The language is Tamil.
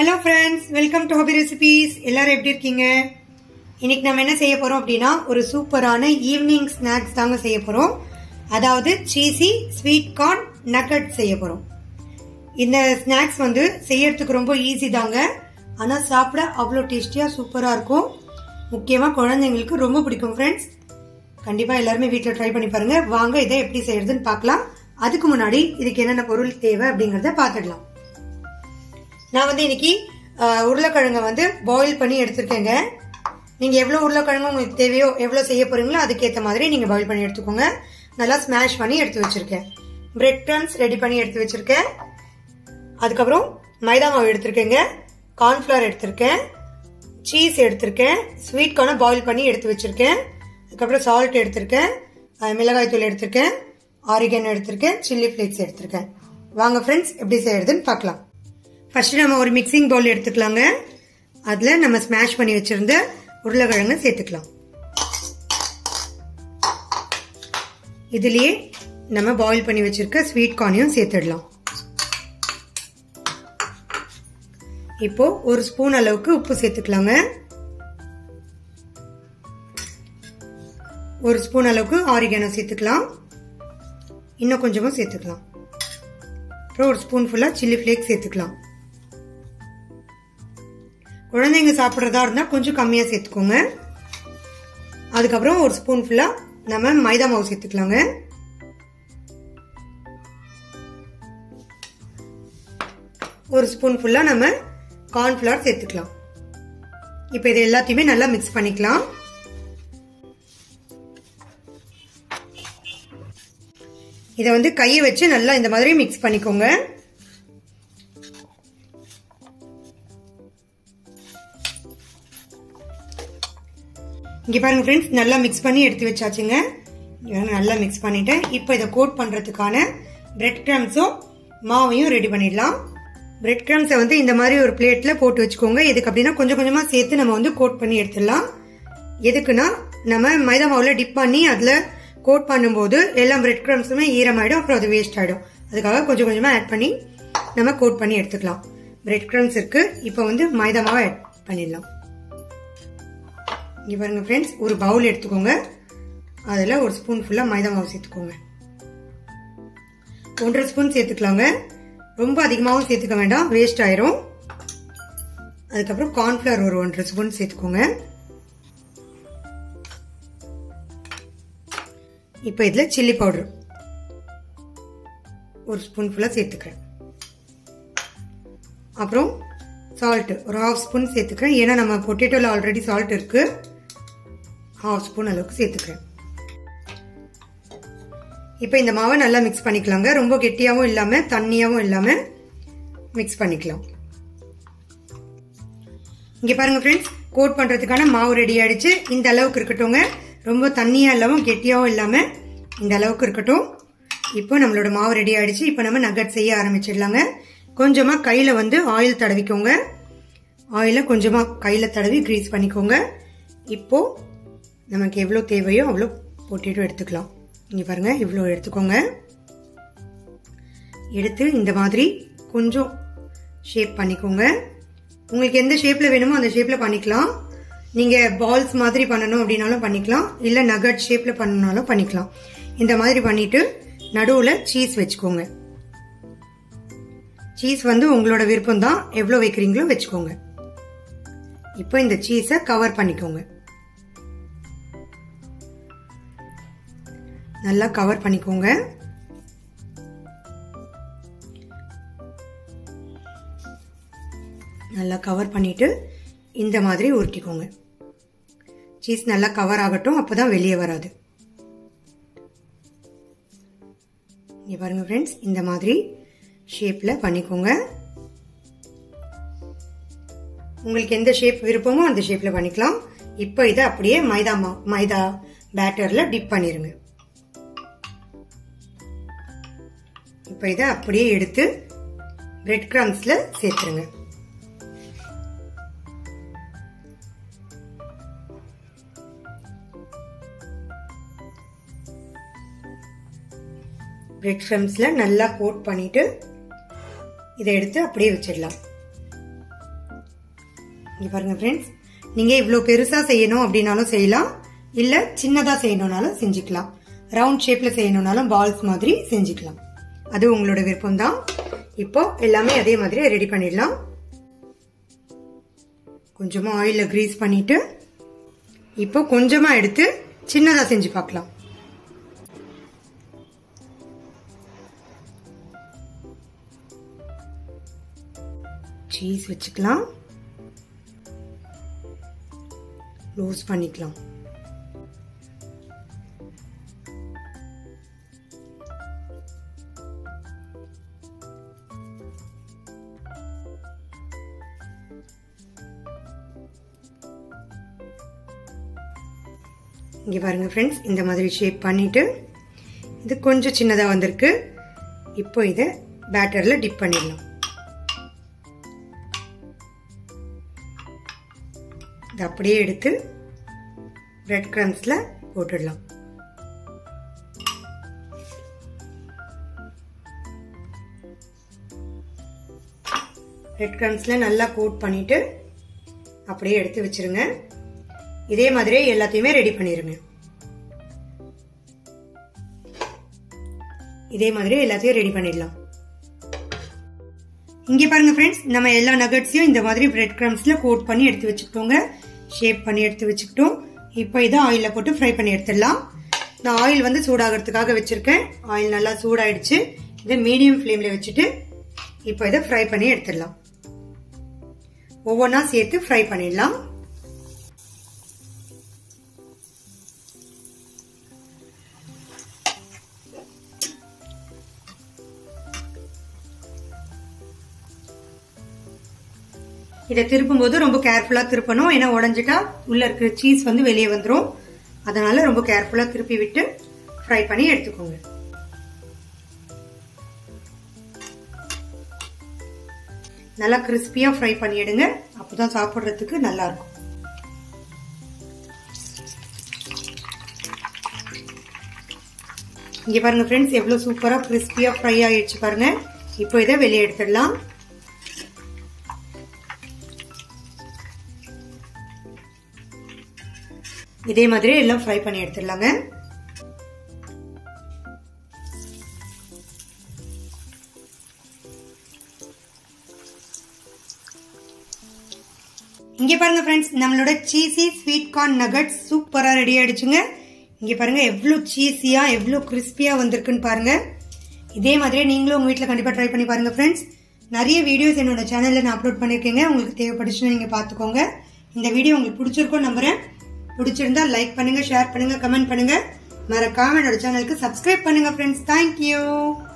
hello friends welcome to hobby recipes எல்லாரும் எப்படி இருக்கீங்க இன்னைக்கு நம்ம என்ன செய்ய போறோம் அப்படின்னா ஒரு சூப்பரான ஈவினிங் ஸ்நாக்ஸ் தாங்க செய்ய போறோம் அதாவது சீசி ஸ்வீட் கார்ன் நக்கட் செய்ய போறோம் இந்த ஸ்நாக்ஸ் வந்து செய்யறதுக்கு ரொம்ப ஈஸி தாங்க ஆனா சாப்பிட அவ்வளோ டேஸ்டியா சூப்பரா இருக்கும் முக்கியமா குழந்தைங்களுக்கு ரொம்ப பிடிக்கும் ஃப்ரெண்ட்ஸ் கண்டிப்பா எல்லாருமே வீட்டில் ட்ரை பண்ணி பாருங்க வாங்க இதை எப்படி செய்யறதுன்னு பார்க்கலாம் அதுக்கு முன்னாடி இதுக்கு என்னென்ன பொருள் தேவை அப்படிங்கறத பார்த்துடலாம் நான் வந்து இன்னைக்கு அஹ், உருளைக்கிழங்க வந்து பாயில் பண்ணி எடுத்திருக்கேங்க நீங்க எவ்வளவு உருளைக்கிழங்கு உங்களுக்கு தேவையோ எவ்வளவு செய்ய போறீங்களோ அதுக்கேற்ற மாதிரி நீங்க பாயில் பண்ணி எடுத்துக்கோங்க நல்லா ஸ்மாஷ் பண்ணி எடுத்து வச்சிருக்கேன் பிரெட் கிரம்ஸ் ரெடி பண்ணி எடுத்து வச்சிருக்கேன் அதுக்கப்புறம் மைதா மாவு எடுத்திருக்கேங்க கார்ன்ஃபிளவர் எடுத்திருக்கேன் சீஸ் எடுத்திருக்கேன் ஸ்வீட் கார்னை பாயில் பண்ணி எடுத்து வச்சிருக்கேன் அதுக்கப்புறம் சால்ட் எடுத்திருக்கேன் அஹ், மிளகாய் தூள் எடுத்திருக்கேன் ஆரிகன் எடுத்திருக்கேன் சில்லி ஃப்ளேக்ஸ் எடுத்திருக்கேன் வாங்க ஃப்ரெண்ட்ஸ் எப்படி செய்யறதுன்னு பார்க்கலாம் ஃபர்ஸ்ட் நம்ம ஒரு மிக்சிங் பவுல் எடுத்துக்கலாங்க அதுல நம்ம ஸ்மாஷ் பண்ணி வச்சிருந்த உருளைக்கிழங்கு சேர்த்துக்கலாம் இதுலயே நம்ம பாயில் பண்ணி வச்சிருக்க ஸ்வீட் கார்னையும் சேர்த்துடலாம் இப்போ ஒரு ஸ்பூன் அளவுக்கு உப்பு சேர்த்துக்கலாங்க ஒரு ஸ்பூன் அளவுக்கு ஆரிகானோ சேர்த்துக்கலாம் இன்னும் கொஞ்சமும் சேர்த்துக்கலாம் அப்புறம் ஒரு ஸ்பூன் ஃபுல்லா சில்லி ஃப்ளேக்ஸ் சேர்த்துக்கலாம் குழந்தைங்க சாப்பிட்றதா இருந்தா கொஞ்சம் கம்மியா சேர்த்துக்கோங்க அதுக்கப்புறம் ஒரு ஸ்பூன் ஃபுல்லா நம்ம மைதா மாவு சேர்த்துக்கலாங்க ஒரு ஸ்பூன் ஃபுல்லா நம்ம கார்ன்ஃபிளவர் சேர்த்துக்கலாம் இப்போ இது எல்லாத்தையுமே நல்லா மிக்ஸ் பண்ணிக்கலாம் இதை வந்து கையை வச்சு நல்லா இந்த மாதிரி மிக்ஸ் பண்ணிக்கோங்க இங்க பாருங்க ஃப்ரெண்ட்ஸ் நல்லா மிக்ஸ் பண்ணி எடுத்து வச்சாச்சுங்க இங்க பாருங்க, நல்லா மிக்ஸ் பண்ணிட்டேன் இப்போ இதை கோட் பண்றதுக்கான பிரெட் கிரம்ஸும் மாவையும் ரெடி பண்ணிடலாம் பிரெட் கிரம்ஸை வந்து இந்த மாதிரி ஒரு பிளேட்ல போட்டு வச்சுக்கோங்க எதுக்கு அப்படின்னா கொஞ்சம் கொஞ்சமா சேர்த்து நம்ம வந்து கோட் பண்ணி எடுத்துடலாம் எதுக்குன்னா நம்ம மைதா மாவுல டிப் பண்ணி அதுல கோட் பண்ணும்போது எல்லாம் பிரெட் கிரம்ஸுமே ஈரமாயிடும் அப்புறம் அது வேஸ்ட் ஆயிடும் அதுக்காக கொஞ்சம் கொஞ்சமா ஆட் பண்ணி நம்ம கோட் பண்ணி எடுத்துக்கலாம் பிரெட் கிரம்ஸ் இருக்கு இப்போ வந்து மைதா மாவை ஆட் பண்ணிடலாம் இங்க பாருங்க ஃப்ரெண்ட்ஸ் ஒரு பவுல் எடுத்துக்கோங்க அதுல ஒரு ஸ்பூன் ஃபுல்லா மைதா மாவு சேர்த்துக்கோங்க ஒன்றரை ஸ்பூன் சேர்த்துக்கலாங்க ரொம்ப அதிகமாகவும் சேர்த்துக்க வேண்டாம் வேஸ்ட் ஆயிரும் அதுக்கப்புறம் கார்ன்ஃபிளவர் ஒரு ஒன்றரை ஸ்பூன் சேர்த்துக்கோங்க இப்போ இதுல சில்லி பவுடர் ஒரு ஸ்பூன் ஃபுல்லா சேர்த்துக்கிறேன் அப்புறம் சால்ட் ஒரு ஹாஃப் ஸ்பூன் சேர்த்துக்கிறேன் ஏன்னா நம்ம பொட்டேட்டோல ஆல்ரெடி சால்ட் இருக்கு ஹாஃப் ஸ்பூன் அளவுக்கு சேர்த்துக்கிறேன் இப்போ இந்த மாவை நல்லா மிக்ஸ் பண்ணிக்கலாங்க ரொம்ப கெட்டியாவும் இல்லாம தண்ணியாவும் இல்லாம மிக்ஸ் பண்ணிக்கலாம் இங்க பாருங்க ஃப்ரெண்ட்ஸ் கோட் பண்றதுக்கான மாவு ரெடி ஆயிடுச்சு இந்த அளவுக்கு இருக்கட்டும்ங்க ரொம்ப தண்ணியா இல்லாம கெட்டியாவும் இல்லாம இந்த அளவுக்கு இருக்கட்டும் இப்போ நம்மளோட மாவு ரெடி ஆயிடுச்சு இப்போ நம்ம நகட் செய்ய ஆரம்பிச்சிடலாங்க கொஞ்சமா கையில வந்து ஆயில் தடவிக்கோங்க ஆயில கொஞ்சமா கையில தடவி கிரீஸ் பண்ணிக்கோங்க இப்போ நமக்கு எவ்வளோ தேவையோ அவ்வளோ பொட்டேட்டோ எடுத்துக்கலாம் இங்க பாருங்க இவ்வளோ எடுத்துக்கோங்க எடுத்து இந்த மாதிரி கொஞ்சம் ஷேப் பண்ணிக்கோங்க உங்களுக்கு எந்த ஷேப்ல வேணுமோ அந்த ஷேப்ல பண்ணிக்கலாம் நீங்க பால்ஸ் மாதிரி பண்ணணும் அப்படின்னாலும் பண்ணிக்கலாம் இல்ல நகட் ஷேப்ல பண்ணனாலும் பண்ணிக்கலாம் இந்த மாதிரி பண்ணிட்டு நடுவுல சீஸ் வச்சுக்கோங்க சீஸ் வந்து உங்களோட விருப்பம் தான் எவ்வளவு வைக்கிறீங்களோ வச்சுக்கோங்க இப்போ இந்த சீஸை கவர் பண்ணிக்கோங்க நல்லா கவர் பண்ணிக்கோங்க நல்லா கவர் பண்ணிட்டு இந்த மாதிரி உருட்டிக்கோங்க சீஸ் நல்லா கவர் ஆகட்டும் அப்பதான் வெளியே வராது இங்க பாருங்க ஃப்ரெண்ட்ஸ் இந்த மாதிரி ஷேப்ல பண்ணிக்கோங்க உங்களுக்கு எந்த ஷேப் விருப்பமோ அந்த ஷேப்ல பண்ணிக்கலாம் இப்போ இதை அப்படியே மைதா மா மைதா பேட்டர்ல டிப் பண்ணிருங்க இப்போ இதை அப்படியே எடுத்து பிரெட் கிரம்ஸ்ல சேர்த்துருங்க பிரெட் கிரம்ஸ்ல நல்லா கோட் பண்ணிட்டு இதை எடுத்து அப்படியே வச்சிடலாம் இங்க பாருங்க ஃப்ரெண்ட்ஸ் நீங்க இவ்வளோ பெருசா செய்யணும் அப்படின்னாலும் செய்யலாம் இல்ல சின்னதா செய்யணும்னாலும் செஞ்சுக்கலாம் ரவுண்ட் ஷேப்ல செய்யணும்னாலும் பால்ஸ் மாதிரி செஞ்சுக்கலாம் அது உங்களோட விருப்பம் தான் இப்போ எல்லாமே அதே மாதிரி ரெடி பண்ணிடலாம் கொஞ்சமா ஆயில கிரீஸ் பண்ணிட்டு இப்போ கொஞ்சமா எடுத்து சின்னதா செஞ்சு பார்க்கலாம் சீஸ் வச்சுக்கலாம் ரோஸ் பண்ணிக்கலாம் இங்க பாருங்க ஃப்ரெண்ட்ஸ் இந்த மாதிரி ஷேப் பண்ணிட்டு இது கொஞ்சம் சின்னதா வந்திருக்கு இப்போ இதை பேட்டர்ல டிப் பண்ணிடலாம் இதை அப்படியே எடுத்து பிரெட் கிரம்ஸ்ல போட்டுடலாம் பிரெட் கிரம்ஸ்ல நல்லா கோட் பண்ணிட்டு அப்படியே எடுத்து வச்சிருங்க இதே மாதிரியே எல்லாத்தையுமே ரெடி பண்ணிருங்க இதே மாதிரி எல்லாத்தையும் ரெடி பண்ணிடலாம் இங்க பாருங்க ஃப்ரெண்ட்ஸ் நம்ம எல்லா நகட்ஸையும் இந்த மாதிரி பிரெட் கிரம்ஸ்ல கோட் பண்ணி எடுத்து வச்சுக்கிட்டோங்க ஷேப் பண்ணி எடுத்து வச்சுக்கிட்டோம் இப்போ இதை ஆயில போட்டு ஃப்ரை பண்ணி எடுத்துடலாம் நான் ஆயில் வந்து சூடாகிறதுக்காக வச்சிருக்கேன் ஆயில் நல்லா சூடாயிடுச்சு இதை மீடியம் ஃப்ளேம்ல வச்சுட்டு இப்போ இதை ஃப்ரை பண்ணி எடுத்துடலாம் ஒவ்வொன்றா சேர்த்து ஃப்ரை பண்ணிடலாம் இதை திருப்பும் போது ரொம்ப கேர்ஃபுல்லா திருப்பணும் ஏன்னா உடஞ்சிட்டா உள்ள இருக்கிற சீஸ் வந்து வெளியே வந்துடும் அதனால ரொம்ப கேர்ஃபுல்லா திருப்பி விட்டு ஃப்ரை பண்ணி எடுத்துக்கோங்க நல்லா கிறிஸ்பியா ஃப்ரை பண்ணிடுங்க அப்பதான் சாப்பிடுறதுக்கு நல்லா இருக்கும் இங்க பாருங்க ஃப்ரெண்ட்ஸ் எவ்வளவு சூப்பரா கிறிஸ்பியா ஃப்ரை ஆயிடுச்சு பாருங்க இப்போ இதை வெளியே எடுத்துடலாம் இதே மாதிரி எல்லாம் ஃப்ரை பண்ணி எடுத்துடலாங்க இங்க பாருங்க ஃப்ரெண்ட்ஸ் நம்மளோட சீசி ஸ்வீட் கார்ன் நகட்ஸ் சூப்பரா ரெடி ஆயிடுச்சுங்க இங்க பாருங்க எவ்வளவு சீஸியா எவ்வளவு கிறிஸ்பியா வந்திருக்குன்னு பாருங்க இதே மாதிரியே நீங்களும் உங்க வீட்ல கண்டிப்பா ட்ரை பண்ணி பாருங்க ஃப்ரெண்ட்ஸ் நிறைய வீடியோஸ் என்னோட சேனல்ல நான் அப்லோட் பண்ணிருக்கேங்க உங்களுக்கு தேவைப்பட்டுச்சுன்னா நீங்க பாத்துக்கோங்க இந்த வீடியோ உங்களுக்கு பிடிச்சிருக்கும் நம்புறேன் பிடிச்சிருந்தா லைக் பண்ணுங்க ஷேர் பண்ணுங்க கமெண்ட் பண்ணுங்க மறக்காம என்னோட சேனலுக்கு சப்ஸ்கிரைப் பண்ணுங்க ஃப்ரெண்ட்ஸ் தேங்க்யூ